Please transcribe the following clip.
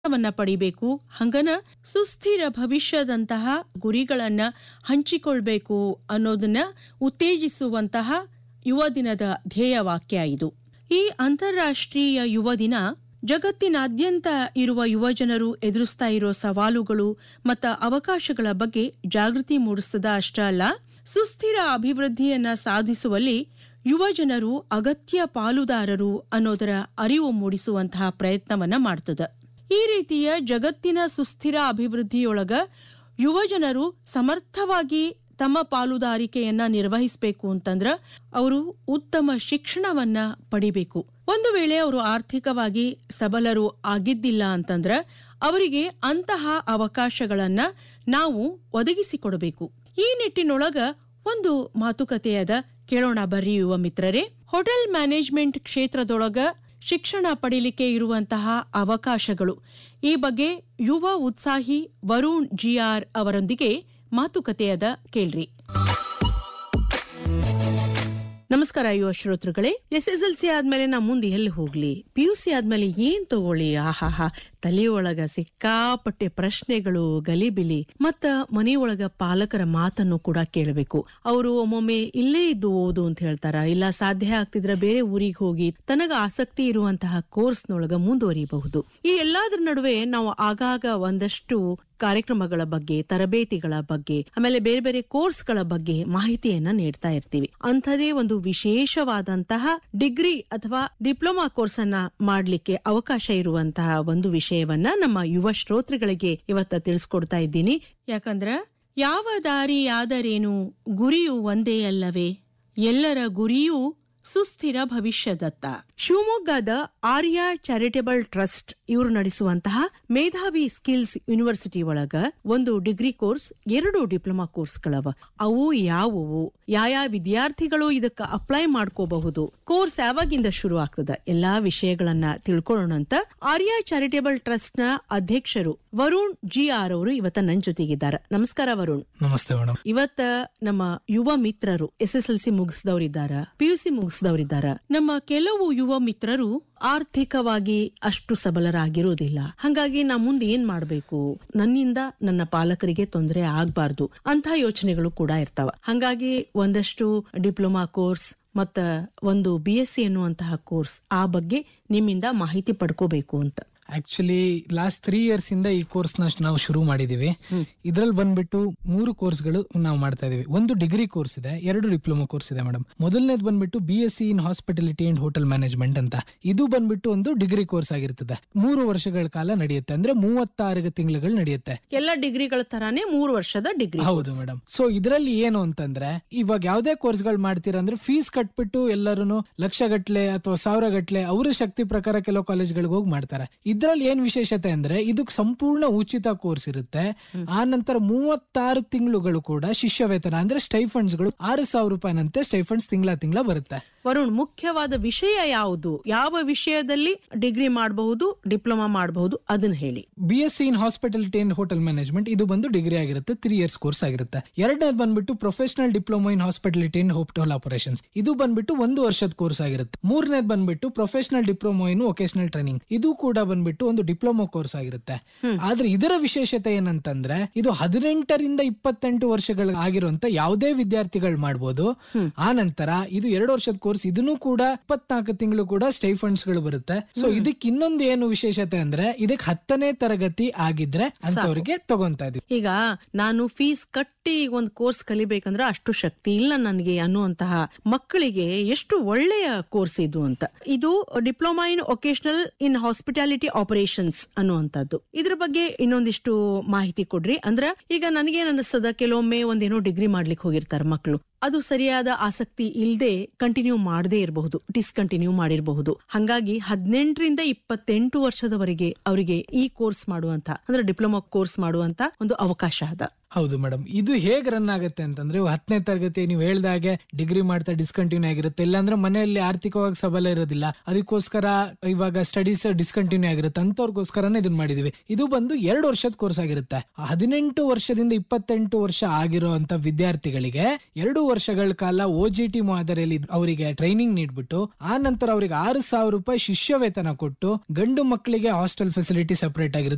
ವನ್ನ ಪಡಿಬೇಕು ಹಂಗನ ಸುಸ್ಥಿರ ಭವಿಷ್ಯದಂತಹ ಗುರಿಗಳನ್ನ ಹಂಚಿಕೊಳ್ಬೇಕು ಅನ್ನೋದನ್ನ ಉತ್ತೇಜಿಸುವಂತಹ ಯುವ ದಿನದ ಧ್ಯೇಯವಾಕ್ಯ ಇದು ಈ ಅಂತಾರಾಷ್ಟ್ರೀಯ ಯುವ ದಿನ ಜಗತ್ತಿನಾದ್ಯಂತ ಇರುವ ಯುವಜನರು ಎದುರಿಸ್ತಾ ಇರೋ ಸವಾಲುಗಳು ಮತ್ತು ಅವಕಾಶಗಳ ಬಗ್ಗೆ ಜಾಗೃತಿ ಮೂಡಿಸದ ಅಷ್ಟೇ ಅಲ್ಲ ಸುಸ್ಥಿರ ಅಭಿವೃದ್ಧಿಯನ್ನ ಸಾಧಿಸುವಲ್ಲಿ ಯುವಜನರು ಅಗತ್ಯ ಪಾಲುದಾರರು ಅನ್ನೋದರ ಅರಿವು ಮೂಡಿಸುವಂತಹ ಪ್ರಯತ್ನವನ್ನ ಮಾಡ್ತದ ಈ ರೀತಿಯ ಜಗತ್ತಿನ ಸುಸ್ಥಿರ ಅಭಿವೃದ್ಧಿಯೊಳಗ ಯುವಜನರು ಸಮರ್ಥವಾಗಿ ತಮ್ಮ ಪಾಲುದಾರಿಕೆಯನ್ನ ನಿರ್ವಹಿಸಬೇಕು ಅಂತಂದ್ರ ಅವರು ಉತ್ತಮ ಶಿಕ್ಷಣವನ್ನ ಪಡಿಬೇಕು ಒಂದು ವೇಳೆ ಅವರು ಆರ್ಥಿಕವಾಗಿ ಸಬಲರು ಆಗಿದ್ದಿಲ್ಲ ಅಂತಂದ್ರ ಅವರಿಗೆ ಅಂತಹ ಅವಕಾಶಗಳನ್ನ ನಾವು ಒದಗಿಸಿಕೊಡಬೇಕು ಈ ನಿಟ್ಟಿನೊಳಗ ಒಂದು ಮಾತುಕತೆಯದ ಕೇಳೋಣ ಬರ್ರಿ ಯುವ ಮಿತ್ರರೇ ಹೋಟೆಲ್ ಮ್ಯಾನೇಜ್ಮೆಂಟ್ ಕ್ಷೇತ್ರದೊಳಗ ಶಿಕ್ಷಣ ಪಡಿಲಿಕ್ಕೆ ಇರುವಂತಹ ಅವಕಾಶಗಳು ಈ ಬಗ್ಗೆ ಯುವ ಉತ್ಸಾಹಿ ವರುಣ್ ಜಿಆರ್ ಅವರೊಂದಿಗೆ ಮಾತುಕತೆಯದ ಕೇಳ್ರಿ ನಮಸ್ಕಾರ ಯುವ ಶ್ರೋತೃಗಳೇ ಎಸ್ ಎಸ್ ಎಲ್ ಸಿ ಆದ್ಮೇಲೆ ನಾ ಮುಂದೆ ಎಲ್ಲಿ ಹೋಗ್ಲಿ ಪಿ ಯು ಸಿ ಆದ್ಮೇಲೆ ಏನ್ ತಗೊಳ್ಳಿ ಆಹಾಹಾ ತಲೆಯೊಳಗ ಸಿಕ್ಕಾಪಟ್ಟೆ ಪ್ರಶ್ನೆಗಳು ಗಲಿಬಿಲಿ ಮತ್ತ ಮನೆಯೊಳಗ ಪಾಲಕರ ಮಾತನ್ನು ಕೂಡ ಕೇಳಬೇಕು ಅವರು ಒಮ್ಮೊಮ್ಮೆ ಇಲ್ಲೇ ಇದ್ದು ಓದು ಅಂತ ಹೇಳ್ತಾರ ಇಲ್ಲ ಸಾಧ್ಯ ಆಗ್ತಿದ್ರ ಬೇರೆ ಊರಿಗೆ ಹೋಗಿ ತನಗ ಆಸಕ್ತಿ ಇರುವಂತಹ ಕೋರ್ಸ್ನೊಳಗ ಮುಂದುವರಿಯಬಹುದು ಈ ಎಲ್ಲಾದ್ರ ನಡುವೆ ನಾವು ಆಗಾಗ ಒಂದಷ್ಟು ಕಾರ್ಯಕ್ರಮಗಳ ಬಗ್ಗೆ ತರಬೇತಿಗಳ ಬಗ್ಗೆ ಆಮೇಲೆ ಬೇರೆ ಬೇರೆ ಕೋರ್ಸ್ಗಳ ಬಗ್ಗೆ ಮಾಹಿತಿಯನ್ನ ನೀಡ್ತಾ ಇರ್ತೀವಿ ಅಂಥದೇ ಒಂದು ವಿಶೇಷವಾದಂತಹ ಡಿಗ್ರಿ ಅಥವಾ ಡಿಪ್ಲೊಮಾ ಕೋರ್ಸ್ ಅನ್ನ ಮಾಡ್ಲಿಕ್ಕೆ ಅವಕಾಶ ಇರುವಂತಹ ಒಂದು ವಿಷಯವನ್ನ ನಮ್ಮ ಯುವ ಶ್ರೋತೃಗಳಿಗೆ ಇವತ್ತ ತಿಳಿಸ್ಕೊಡ್ತಾ ಇದ್ದೀನಿ ಯಾಕಂದ್ರ ಯಾವ ದಾರಿಯಾದರೇನು ಗುರಿಯು ಒಂದೇ ಅಲ್ಲವೇ ಎಲ್ಲರ ಗುರಿಯೂ ಸುಸ್ಥಿರ ಭವಿಷ್ಯದತ್ತ ಶಿವಮೊಗ್ಗದ ಆರ್ಯ ಚಾರಿಟೇಬಲ್ ಟ್ರಸ್ಟ್ ಇವರು ನಡೆಸುವಂತಹ ಮೇಧಾವಿ ಸ್ಕಿಲ್ಸ್ ಯೂನಿವರ್ಸಿಟಿ ಒಳಗ ಒಂದು ಡಿಗ್ರಿ ಕೋರ್ಸ್ ಎರಡು ಡಿಪ್ಲೊಮಾ ಕೋರ್ಸ್ಗಳವ ಅವು ಯಾವುವು ಯಾವ ವಿದ್ಯಾರ್ಥಿಗಳು ಇದಕ್ಕ ಅಪ್ಲೈ ಮಾಡ್ಕೋಬಹುದು ಕೋರ್ಸ್ ಯಾವಾಗಿಂದ ಶುರು ಆಗ್ತದ ಎಲ್ಲಾ ವಿಷಯಗಳನ್ನ ತಿಳ್ಕೊಳ್ಳೋಣಂತ ಆರ್ಯ ಚಾರಿಟೇಬಲ್ ಟ್ರಸ್ಟ್ ನ ಅಧ್ಯಕ್ಷರು ವರುಣ್ ಜಿ ಆರ್ ಅವರು ಇವತ್ತ ನನ್ ಜೊತೆಗಿದ್ದಾರೆ ನಮಸ್ಕಾರ ವರುಣ್ ನಮಸ್ತೆ ಮೇಡಮ್ ಇವತ್ತ ನಮ್ಮ ಯುವ ಮಿತ್ರರು ಎಸ್ ಎಸ್ ಎಲ್ ಸಿ ಮುಗಿಸಿದವರಿದ್ದಾರ ಪಿಯುಸಿ ಮುಗಿಸಿದವರಿದ್ದಾರ ನಮ್ಮ ಕೆಲವು ಯುವ ಮಿತ್ರರು ಆರ್ಥಿಕವಾಗಿ ಅಷ್ಟು ಸಬಲರಾಗಿರೋದಿಲ್ಲ ಹಂಗಾಗಿ ನಾ ಮುಂದೆ ಏನ್ ಮಾಡ್ಬೇಕು ನನ್ನಿಂದ ನನ್ನ ಪಾಲಕರಿಗೆ ತೊಂದರೆ ಆಗ್ಬಾರ್ದು ಅಂತ ಯೋಚನೆಗಳು ಕೂಡ ಇರ್ತಾವ ಹಂಗಾಗಿ ಒಂದಷ್ಟು ಡಿಪ್ಲೊಮಾ ಕೋರ್ಸ್ ಮತ್ತ ಒಂದು ಬಿ ಎಸ್ ಸಿ ಎನ್ನುವಂತಹ ಕೋರ್ಸ್ ಆ ಬಗ್ಗೆ ನಿಮ್ಮಿಂದ ಮಾಹಿತಿ ಪಡ್ಕೋಬೇಕು ಅಂತ ಆಕ್ಚುಲಿ ಲಾಸ್ಟ್ ತ್ರೀ ಇಯರ್ಸ್ ಇಂದ ಈ ಕೋರ್ಸ್ ನ ನಾವು ಶುರು ಮಾಡಿದೀವಿ ಇದ್ರಲ್ಲಿ ಬಂದ್ಬಿಟ್ಟು ಮೂರು ಕೋರ್ಸ್ ಗಳು ನಾವು ಮಾಡ್ತಾ ಇದೀವಿ ಒಂದು ಡಿಗ್ರಿ ಕೋರ್ಸ್ ಇದೆ ಎರಡು ಡಿಪ್ಲೊಮಾ ಕೋರ್ಸ್ ಇದೆ ಮೇಡಮ್ ಮೊದಲನೇದು ಬಂದ್ಬಿಟ್ಟು B S C in hospitality and hotel management ಅಂತ ಇದು ಬಂದ್ಬಿಟ್ಟು ಒಂದು ಡಿಗ್ರಿ ಕೋರ್ಸ್ ಆಗಿರ್ತದೆ ಮೂರು ವರ್ಷಗಳ ಕಾಲ ನಡೆಯುತ್ತೆ ಅಂದ್ರೆ ಮೂವತ್ತಾರು ತಿಂಗಳುಗಳು ನಡೆಯುತ್ತೆ ಎಲ್ಲ ಡಿಗ್ರಿಗಳ ತರಾನೇ ಮೂರು ವರ್ಷದ ಡಿಗ್ರಿ ಹೌದು ಮೇಡಮ್ ಸೊ ಇದರಲ್ಲಿ ಏನು ಅಂತಂದ್ರೆ ಇವಾಗ ಯಾವ್ದೇ ಕೋರ್ಸ್ ಗಳು ಮಾಡ್ತೀರಾ ಅಂದ್ರೆ ಫೀಸ್ ಕಟ್ಬಿಟ್ಟು ಎಲ್ಲರೂ ಲಕ್ಷ ಗಟ್ಲೆ ಅಥವಾ ಸಾವಿರ ಗಟ್ಲೆ ಅವರ ಶಕ್ತಿ ಪ್ರಕಾರ ಕೆಲವು ಕಾಲೇಜ್ಗಳಿಗೆ ಹೋಗಿ ಮಾಡ್ತಾರೆ ಇದ್ರಲ್ಲಿ ಏನ್ ವಿಶೇಷತೆ ಅಂದ್ರೆ ಇದಕ್ಕೆ ಸಂಪೂರ್ಣ ಉಚಿತ ಕೋರ್ಸ್ ಇರುತ್ತೆ ಆ ನಂತರ ಮೂವತ್ತಾರು ತಿಂಗಳುಗಳು ಕೂಡ ಶಿಷ್ಯ ವೇತನ ಅಂದ್ರೆ ಸ್ಟೈಫಂಡ್ಸ್ ಗಳು ಆರು ಸಾವಿರ ರೂಪಾಯಿನಂತೆ ಸ್ಟೈಫಂಡ್ಸ್ ತಿಂಗಳ ತಿಂಗಳ ಬರುತ್ತೆ ವರುಣ್ ಮುಖ್ಯವಾದ ವಿಷಯ ಯಾವುದು ಯಾವ ವಿಷಯದಲ್ಲಿ ಡಿಗ್ರಿ ಮಾಡಬಹುದು ಡಿಪ್ಲೊಮಾ ಮಾಡಬಹುದು ಅದನ್ನ ಹೇಳಿ B S C in hospitality and hotel management ಇದು ಬಂದು ಡಿಗ್ರಿ ಆಗಿರುತ್ತೆ ತ್ರೀ ಇಯರ್ಸ್ ಕೋರ್ಸ್ ಆಗಿರುತ್ತೆ ಎರಡನೇದು ಬಂದ್ಬಿಟ್ಟು professional diploma in hospitality and hotel operations ಇದು ಬಂದ್ಬಿಟ್ಟು ಒಂದು ವರ್ಷದ ಕೋರ್ಸ್ ಆಗಿರುತ್ತೆ ಮೂರನೇದು ಬಂದ್ಬಿಟ್ಟು professional diploma in vocational training ಇದು ಕೂಡ ಬಂದ್ಬಿಟ್ಟು ಒಂದು ಡಿಪ್ಲೊಮಾ ಕೋರ್ಸ್ ಆಗಿರುತ್ತೆ ಆದ್ರೆ ಇದರ ವಿಶೇಷತೆ ಏನಂತಂದ್ರೆ ಇದು ಹದಿನೆಂಟರಿಂದ ಇಪ್ಪತ್ತೆಂಟು ವರ್ಷಗಳ ಆಗಿರುವಂತ ಯಾವುದೇ ವಿದ್ಯಾರ್ಥಿಗಳು ಮಾಡ್ಬೋದು ಆ ನಂತರ ಇದು ಎರಡು ವರ್ಷದ ಕೋರ್ಸ್ ಇದನ್ನು ಕೂಡ ಇಪ್ಪತ್ನಾಲ್ಕು ತಿಂಗಳು ಕೂಡ ಸ್ಟೈಫಂಡ್ಸ್ ಗಳು ಬರುತ್ತೆ ಸೊ ಇದಕ್ಕೆ ಇನ್ನೊಂದು ಏನು ವಿಶೇಷತೆ ಅಂದ್ರೆ ಇದಕ್ಕೆ ಹತ್ತನೇ ತರಗತಿ ಆಗಿದ್ರೆ ಅಂತವ್ರಿಗೆ ತಗೊಂತಾ ಇದೀವಿ ಈಗ ನಾನು ಫೀಸ್ ಕಟ್ಟಿ ಒಂದು ಕೋರ್ಸ್ ಕಲಿಬೇಕಂದ್ರೆ ಅಷ್ಟು ಶಕ್ತಿ ಇಲ್ಲ ನನಗೆ ಅನ್ನುವಂತಹ ಮಕ್ಕಳಿಗೆ ಎಷ್ಟು ಒಳ್ಳೆಯ ಕೋರ್ಸ್ ಇದು ಅಂತ ಇದು diploma in vocational in hospitality operations ಅನ್ನುವಂಥದ್ದು ಇದ್ರ ಬಗ್ಗೆ ಇನ್ನೊಂದಿಷ್ಟು ಮಾಹಿತಿ ಕೊಡ್ರಿ ಅಂದ್ರ ಈಗ ನನಗೇನ್ ಅನಿಸ್ತದ ಕೆಲವೊಮ್ಮೆ ಒಂದೇನೋ ಡಿಗ್ರಿ ಮಾಡ್ಲಿಕ್ಕೆ ಹೋಗಿರ್ತಾರೆ ಮಕ್ಕಳು ಅದು ಸರಿಯಾದ ಆಸಕ್ತಿ ಇಲ್ಲದೆ ಕಂಟಿನ್ಯೂ ಮಾಡದೇ ಇರಬಹುದು ಡಿಸ್ಕಂಟಿನ್ಯೂ ಮಾಡಿರಬಹುದು ಹಂಗಾಗಿ ಹದಿನೆಂಟರಿಂದ ಇಪ್ಪತ್ತೆಂಟು ವರ್ಷದವರೆಗೆ ಅವರಿಗೆ ಈ ಕೋರ್ಸ್ ಮಾಡುವಂತ ಅಂದ್ರೆ ಡಿಪ್ಲೊಮಾ ಕೋರ್ಸ್ ಮಾಡುವಂತ ಒಂದು ಅವಕಾಶ ಅದ ಹೌದು ಮೇಡಮ್ ಇದು ಹೇಗ್ ರನ್ ಆಗುತ್ತೆ ಅಂತಂದ್ರೆ ಇವಾಗ ಹತ್ತನೇ ತರಗತಿ ನೀವು ಹೇಳ್ದಾಗೆ ಡಿಗ್ರಿ ಮಾಡ್ತಾ ಡಿಸ್ಕಂಟಿನ್ಯೂ ಆಗಿರುತ್ತೆ ಇಲ್ಲಾಂದ್ರೆ ಮನೆಯಲ್ಲಿ ಆರ್ಥಿಕವಾಗಿ ಸಬಲ ಇರೋದಿಲ್ಲ ಅದಕ್ಕೋಸ್ಕರ ಇವಾಗ ಸ್ಟಡೀಸ್ ಡಿಸ್ಕಂಟಿನ್ಯೂ ಆಗಿರುತ್ತೆ ಅಂತವ್ರಿಗೋಸ್ಕರನೇ ಇದನ್ನ ಮಾಡಿದೀವಿ ಇದು ಬಂದು ಎರಡು ವರ್ಷದ ಕೋರ್ಸ್ ಆಗಿರುತ್ತೆ ಹದಿನೆಂಟು ವರ್ಷದಿಂದ ಇಪ್ಪತ್ತೆಂಟು ವರ್ಷ ಆಗಿರೋ ಅಂತ ವಿದ್ಯಾರ್ಥಿಗಳಿಗೆ ಎರಡು ವರ್ಷಗಳ ಕಾಲ ಓ ಜಿ ಟಿ ಮಾದರಿಯಲ್ಲಿ ಅವರಿಗೆ ಟ್ರೈನಿಂಗ್ ನೀಡ್ಬಿಟ್ಟು ಆ ನಂತರ ಅವರಿಗೆ ಆರು ಸಾವಿರ ರೂಪಾಯಿ ಶಿಷ್ಯ ವೇತನ ಕೊಟ್ಟು ಗಂಡು ಮಕ್ಕಳಿಗೆ ಹಾಸ್ಟೆಲ್ ಫೆಸಿಲಿಟಿ ಸಪರೇಟ್ ಆಗಿರುತ್ತೆ